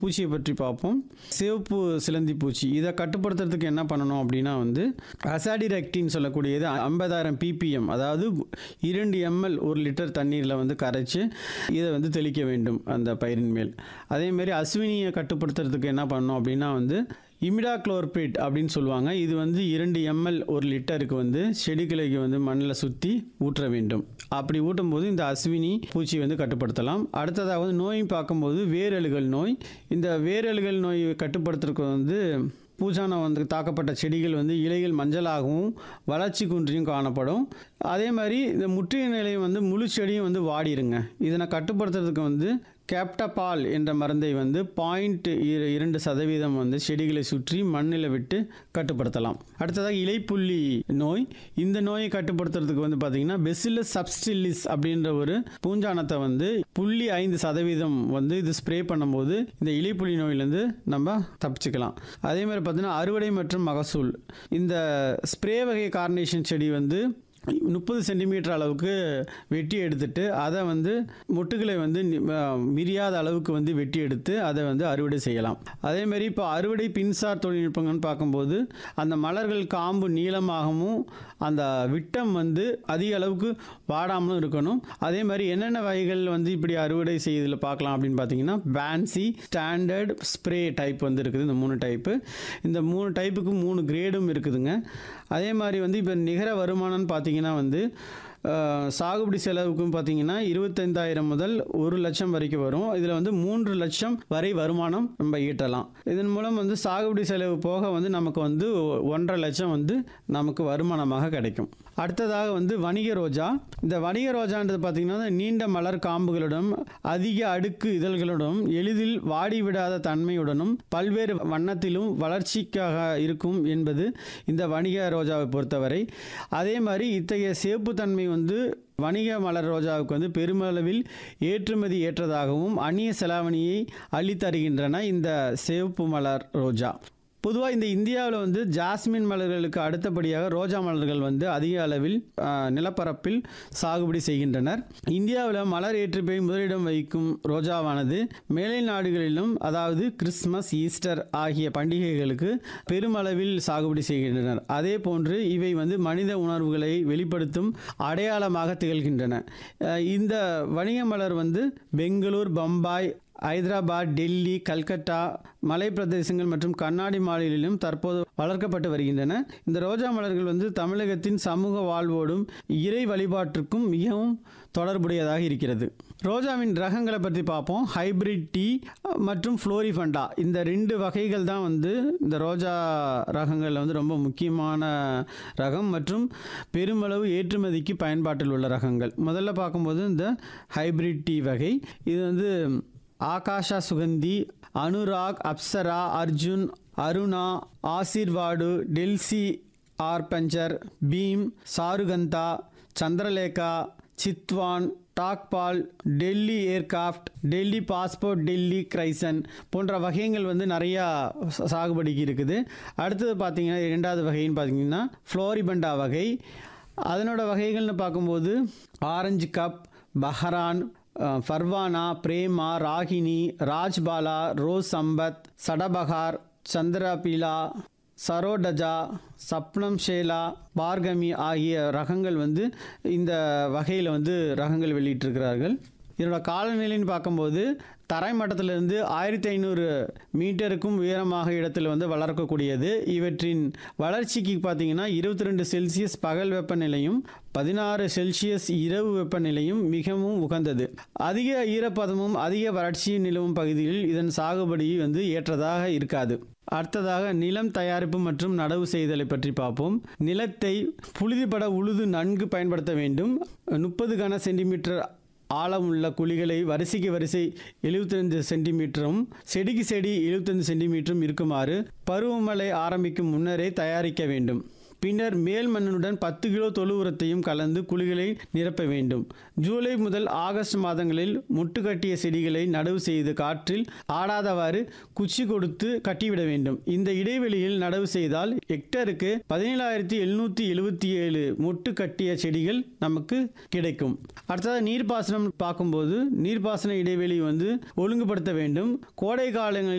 பூச்சியை பற்றி பார்ப்போம் சிவப்பு சிலந்தி பூச்சி இதை கட்டுப்படுத்துறதுக்கு என்ன பண்ணணும் அப்படின்னா வந்து அசாடிரெக்டின்னு சொல்லக்கூடியது ஐம்பதாயிரம் பிபிஎம் அதாவது இரண்டு எம்எல் ஒரு லிட்டர் தண்ணீரில் வந்து கரைச்சி இதை வந்து தெளிக்க வேண்டும் அந்த பயிரின் மேல் அதேமாரி அஸ்வினியை கட்டுப்படுத்துறதுக்கு என்ன பண்ணணும் அப்படின்னா வந்து இமிடாக்ளோர்பிட் அப்படின்னு சொல்லுவாங்க இது வந்து இரண்டு எம்எல் ஒரு லிட்டருக்கு வந்து செடிகளுக்கு வந்து மண்ணில் சுற்றி ஊற்ற வேண்டும் அப்படி ஊட்டும்போது இந்த அஸ்வினி பூச்சி வந்து கட்டுப்படுத்தலாம் அடுத்ததாக வந்து நோய் பார்க்கும்போது வேரழுகல் நோய் இந்த வேரழுகல் நோய் கட்டுப்படுத்துறதுக்கு வந்து பூஜானா வந்து தாக்கப்பட்ட செடிகள் வந்து இலைகள் மஞ்சளாகவும் வளர்ச்சி குன்றியும் காணப்படும் அதே மாதிரி இந்த முற்றிய நிலையம் வந்து முழு செடியும் வந்து வாடிருங்க இதனை கட்டுப்படுத்துறதுக்கு வந்து கேப்டபால் என்ற மருந்தை வந்து பாயிண்ட் இரண்டு சதவீதம் வந்து செடிகளை சுற்றி மண்ணில் விட்டு கட்டுப்படுத்தலாம் அடுத்ததாக இலைப்புள்ளி நோய் இந்த நோயை கட்டுப்படுத்துறதுக்கு வந்து பார்த்தீங்கன்னா பெசிலஸ் சப்ஸ்டில்லிஸ் அப்படின்ற ஒரு பூஞ்சானத்தை வந்து புள்ளி ஐந்து சதவீதம் வந்து இது ஸ்ப்ரே பண்ணும்போது இந்த இலைப்புள்ளி நோயிலேருந்து நம்ம தப்பிச்சுக்கலாம் அதே மாதிரி பார்த்தீங்கன்னா அறுவடை மற்றும் மகசூல் இந்த ஸ்ப்ரே வகை கார்னேஷன் செடி வந்து முப்பது சென்டிமீட்டர் அளவுக்கு வெட்டி எடுத்துட்டு அதை வந்து மொட்டுகளை வந்து நி- அஹ் மிரியாத அளவுக்கு வந்து வெட்டி எடுத்து அதை வந்து அறுவடை செய்யலாம் அதே மாதிரி இப்போ அறுவடை பின்சார் தொழில்நுட்பங்கள்னு பார்க்கும்போது அந்த மலர்கள் காம்பு நீளமாகவும் அந்த விட்டம் வந்து அதிக அளவுக்கு வாடாமலும் இருக்கணும் அதே மாதிரி என்னென்ன வகைகள் வந்து இப்படி அறுவடை செய்யறதுல பார்க்கலாம் அப்படின்னு பார்த்தீங்கன்னா பேன்சி ஸ்டாண்டர்ட் ஸ்ப்ரே டைப் வந்து இருக்குது இந்த மூணு டைப்பு இந்த மூணு டைப்புக்கு மூணு கிரேடும் இருக்குதுங்க அதே மாதிரி வந்து இப்போ நிகர வருமானம்னு பார்த்தீங்கன்னா வந்து அஹ், சாகுபடி செலவுக்கும் பார்த்தீங்கன்னா இருபத்தைந்தாயிரம் முதல் ஒரு லட்சம் வரைக்கும் வரும் இதில் வந்து மூன்று லட்சம் வரை வருமானம் நம்ம ஈட்டலாம் இதன் மூலம் வந்து சாகுபடி செலவு போக வந்து நமக்கு வந்து ஒன்றரை லட்சம் வந்து நமக்கு வருமானமாக கிடைக்கும் அடுத்ததாக வந்து வணிக ரோஜா இந்த வணிக ரோஜான்றது பார்த்தீங்கன்னா நீண்ட மலர் காம்புகளுடன் அதிக அடுக்கு இதழ்களுடன் எளிதில் வாடிவிடாத தன்மையுடனும் பல்வேறு வண்ணத்திலும் வளர்ச்சிக்காக இருக்கும் என்பது இந்த வணிக ரோஜாவை பொறுத்தவரை அதே மாதிரி இத்தகைய சேப்புத்தன்மை வந்து வணிக மலர் ரோஜாவுக்கு வந்து பெருமளவில் ஏற்றுமதி ஏற்றதாகவும் அந்நிய செலாவணியை அள்ளித்தருகின்றன இந்த சிவப்பு மலர் ரோஜா பொதுவாக இந்த இந்தியாவில் வந்து ஜாஸ்மின் மலர்களுக்கு அடுத்தபடியாக ரோஜா மலர்கள் வந்து அதிக அளவில் ஆ, நிலப்பரப்பில் சாகுபடி செய்கின்றனர் இந்தியாவில் மலர் ஏற்றுப்பை முதலிடம் வகிக்கும் ரோஜாவானது மேலை நாடுகளிலும் அதாவது கிறிஸ்மஸ் ஈஸ்டர் ஆகிய பண்டிகைகளுக்கு பெருமளவில் சாகுபடி செய்கின்றனர் அதே போன்று இவை வந்து மனித உணர்வுகளை வெளிப்படுத்தும் அடையாளமாக திகழ்கின்றன அஹ் இந்த வணிக மலர் வந்து பெங்களூர் பம்பாய் ஹைதராபாத் டெல்லி கல்கத்தா மலை பிரதேசங்கள் மற்றும் கண்ணாடி மாநிலிலும் தற்போது வளர்க்கப்பட்டு வருகின்றன இந்த ரோஜா மலர்கள் வந்து தமிழகத்தின் சமூக வாழ்வோடும் இறை வழிபாட்டிற்கும் மிகவும் தொடர்புடையதாக இருக்கிறது ரோஜாவின் ரகங்களை பற்றி பார்ப்போம் ஹைபிரிட் டீ மற்றும் ஃப்ளோரிஃபண்டா இந்த ரெண்டு வகைகள் தான் வந்து இந்த ரோஜா ரகங்களில் வந்து ரொம்ப முக்கியமான ரகம் மற்றும் பெருமளவு ஏற்றுமதிக்கு பயன்பாட்டில் உள்ள ரகங்கள் முதல்ல பார்க்கும்போது இந்த ஹைபிரிட் டீ வகை இது வந்து ஆகாஷா சுகந்தி அனுராக் அப்சரா அர்ஜுன் அருணா ஆசீர்வாடு டெல்சி ஆர்பஞ்சர் பீம் சாருகந்தா சந்திரலேகா சித்வான் டாக்பால் டெல்லி ஏர்கிராஃப்ட் டெல்லி பாஸ்போர்ட் டெல்லி கிரைசன் போன்ற வகைகள் வந்து நிறையா சா- சாகுபடிக்கு இருக்குது அடுத்தது பார்த்தீங்கன்னா இரண்டாவது வகைன்னு பார்த்தீங்கன்னா ஃப்ளோரிபண்டா வகை அதனோட வகைகள்னு பார்க்கும்போது ஆரஞ்சு கப் பஹரான் அஹ், ஃபர்வானா பிரேமா ராகினி ராஜ்பாலா ரோஸ் சம்பத் சடபகார் சந்திரபீலா சரோடஜா சப்னம் ஷேலா பார்கமி ஆகிய ரகங்கள் வந்து இந்த வகையில் வந்து ரகங்கள் வெளியிட்டிருக்கிறார்கள் இதனோட காலநிலைன்னு பார்க்கும்போது தரைமட்டத்திலிருந்து ஆயிரத்தி ஐநூறு மீட்டருக்கும் உயரமாக இடத்தில் வந்து வளர்க்கக்கூடியது இவற்றின் வளர்ச்சிக்கு பார்த்தீங்கன்னா இருபத்தி ரெண்டு செல்சியஸ் பகல் வெப்பநிலையும் பதினாறு செல்சியஸ் இரவு வெப்பநிலையும் மிகவும் உகந்தது அதிக ஈரப்பதமும் அதிக வறட்சியும் நிலவும் பகுதியில் இதன் சாகுபடி வந்து ஏற்றதாக இருக்காது அடுத்ததாக நிலம் தயாரிப்பு மற்றும் நடவு செய்தலை பற்றி பார்ப்போம் நிலத்தை புழுதிப்பட உழுது நன்கு பயன்படுத்த வேண்டும் முப்பது கன சென்டிமீட்டர் ஆழமுள்ள குழிகளை வரிசைக்கு வரிசை 75 சென்டிமீட்டரும் செடிக்கு செடி 75 சென்டிமீட்டரும் இருக்குமாறு பருவமழை ஆரம்பிக்கும் முன்னரே தயாரிக்க வேண்டும் பின்னர் மேல் மண்ணுடன் பத்து கிலோ தொழு உரத்தையும் கலந்து குழிகளை நிரப்ப வேண்டும் ஜூலை முதல் ஆகஸ்ட் மாதங்களில் முட்டு கட்டிய செடிகளை நடவு செய்து காற்றில் ஆடாதவாறு குச்சி கொடுத்து கட்டிவிட வேண்டும் இந்த இடைவெளியில் நடவு செய்தால் ஹெக்டருக்கு பதினேழாயிரத்தி எழுநூற்றி எழுபத்தி ஏழு முட்டு கட்டிய செடிகள் நமக்கு கிடைக்கும் அடுத்ததாக நீர்ப்பாசனம் பார்க்கும்போது நீர்ப்பாசன இடைவெளி வந்து ஒழுங்குபடுத்த வேண்டும் கோடை காலங்களில்